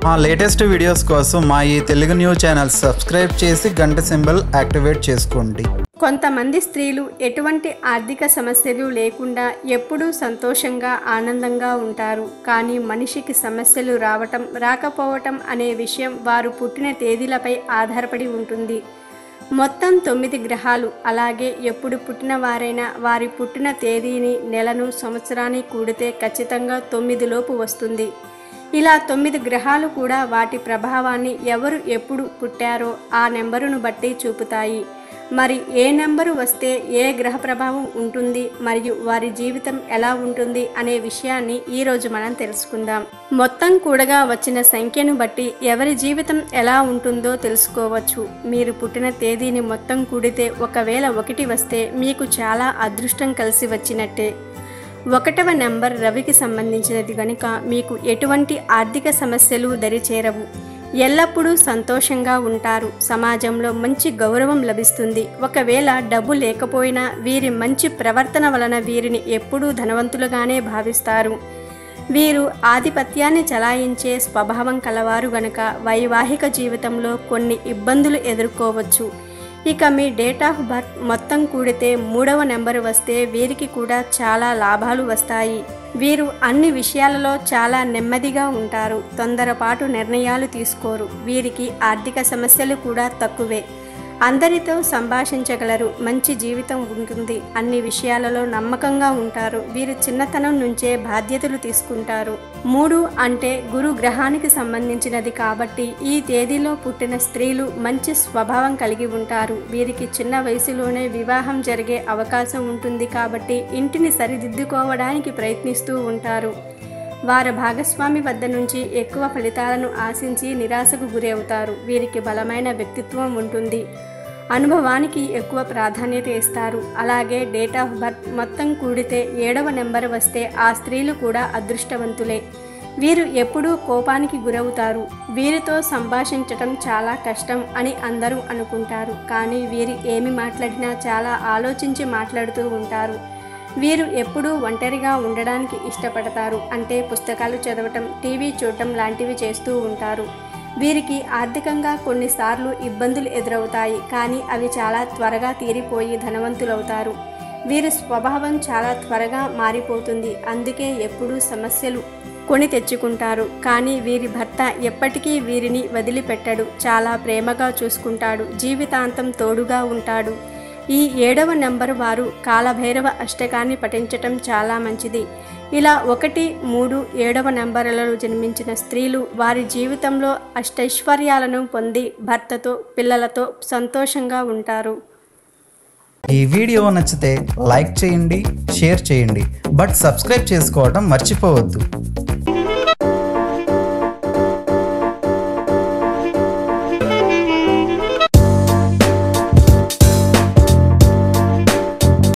మా latest videos కోసం మా ఈ తెలుగు న్యూస్ ఛానల్ సబ్స్క్రైబ్ చేసి గంట సింబల్ యాక్టివేట్ చేసుకోండి కొంతమంది స్త్రీలు ఎటువంటి ఆర్థిక సమస్యలు లేకుండా ఎప్పుడూ సంతోషంగా ఆనందంగా ఉంటారు కానీ మనిషికి సమస్యలు రావటం రాకపోవటం అనే విషయం వారు పుట్టిన తేదీలపై ఆధారపడి ఉంటుంది మొత్తం తొమ్మిది గ్రహాలు అలాగే ఎప్పుడు పుట్టిన వారైనా వారి పుట్టిన తేదీని నెలను సంవత్సరాన్ని కూడితే ఖచ్చితంగా తొమ్మిది లోపు వస్తుంది ఇలా తొమ్మిది గ్రహాలు కూడా వాటి ప్రభావాన్ని ఎవరు ఎప్పుడు పుట్టారో ఆ నెంబరును బట్టి చూపుతాయి మరి ఏ నెంబరు వస్తే ఏ గ్రహ ప్రభావం ఉంటుంది మరియు వారి జీవితం ఎలా ఉంటుంది అనే విషయాన్ని ఈరోజు మనం తెలుసుకుందాం మొత్తం కూడగా వచ్చిన సంఖ్యను బట్టి ఎవరి జీవితం ఎలా ఉంటుందో తెలుసుకోవచ్చు మీరు పుట్టిన తేదీని మొత్తం కూడితే ఒకవేళ ఒకటి వస్తే మీకు చాలా అదృష్టం కలిసి వచ్చినట్టే ఒకటవ నెంబర్ రవికి సంబంధించినది గనుక మీకు ఎటువంటి ఆర్థిక సమస్యలు దరిచేరవు ఎల్లప్పుడూ సంతోషంగా ఉంటారు సమాజంలో మంచి గౌరవం లభిస్తుంది ఒకవేళ డబ్బు లేకపోయినా వీరి మంచి ప్రవర్తన వలన వీరిని ఎప్పుడూ ధనవంతులుగానే భావిస్తారు వీరు ఆధిపత్యాన్ని చలాయించే స్వభావం కలవారు గనక వైవాహిక జీవితంలో కొన్ని ఇబ్బందులు ఎదుర్కోవచ్చు ఇక మీ డేట్ ఆఫ్ బర్త్ మొత్తం కూడితే మూడవ నెంబర్ వస్తే వీరికి కూడా చాలా లాభాలు వస్తాయి వీరు అన్ని విషయాలలో చాలా నెమ్మదిగా ఉంటారు తొందరపాటు నిర్ణయాలు తీసుకోరు వీరికి ఆర్థిక సమస్యలు కూడా తక్కువే అందరితో సంభాషించగలరు మంచి జీవితం ఉంటుంది అన్ని విషయాలలో నమ్మకంగా ఉంటారు వీరు చిన్నతనం నుంచే బాధ్యతలు తీసుకుంటారు మూడు అంటే గురు గ్రహానికి సంబంధించినది కాబట్టి ఈ తేదీలో పుట్టిన స్త్రీలు మంచి స్వభావం కలిగి ఉంటారు వీరికి చిన్న వయసులోనే వివాహం జరిగే అవకాశం ఉంటుంది కాబట్టి ఇంటిని సరిదిద్దుకోవడానికి ప్రయత్నిస్తూ ఉంటారు వారి భాగస్వామి వద్ద నుంచి ఎక్కువ ఫలితాలను ఆశించి నిరాశకు గురవుతారు వీరికి బలమైన వ్యక్తిత్వం ఉంటుంది అనుభవానికి ఎక్కువ ప్రాధాన్యత ఇస్తారు అలాగే డేట్ ఆఫ్ బర్త్ మొత్తం కూడితే ఏడవ నెంబర్ వస్తే ఆ స్త్రీలు కూడా అదృష్టవంతులే వీరు ఎప్పుడూ కోపానికి గురవుతారు వీరితో సంభాషించటం చాలా కష్టం అని అందరూ అనుకుంటారు కానీ వీరు ఏమి మాట్లాడినా చాలా ఆలోచించి మాట్లాడుతూ ఉంటారు వీరు ఎప్పుడూ ఒంటరిగా ఉండడానికి ఇష్టపడతారు అంటే పుస్తకాలు చదవటం టీవీ చూడటం లాంటివి చేస్తూ ఉంటారు వీరికి ఆర్థికంగా కొన్నిసార్లు ఇబ్బందులు ఎదురవుతాయి కానీ అవి చాలా త్వరగా తీరిపోయి ధనవంతులవుతారు వీరి స్వభావం చాలా త్వరగా మారిపోతుంది అందుకే ఎప్పుడూ సమస్యలు కొని తెచ్చుకుంటారు కానీ వీరి భర్త ఎప్పటికీ వీరిని వదిలిపెట్టడు చాలా ప్రేమగా చూసుకుంటాడు జీవితాంతం తోడుగా ఉంటాడు ఈ ఏడవ నెంబర్ వారు కాలభైరవ అష్టకాన్ని పఠించటం చాలా మంచిది ఇలా ఒకటి మూడు ఏడవ నెంబర్లలో జన్మించిన స్త్రీలు వారి జీవితంలో అష్టైశ్వర్యాలను పొంది భర్తతో పిల్లలతో సంతోషంగా ఉంటారు ఈ వీడియో నచ్చితే లైక్ చేయండి షేర్ చేయండి బట్ సబ్స్క్రైబ్ చేసుకోవడం మర్చిపోవద్దు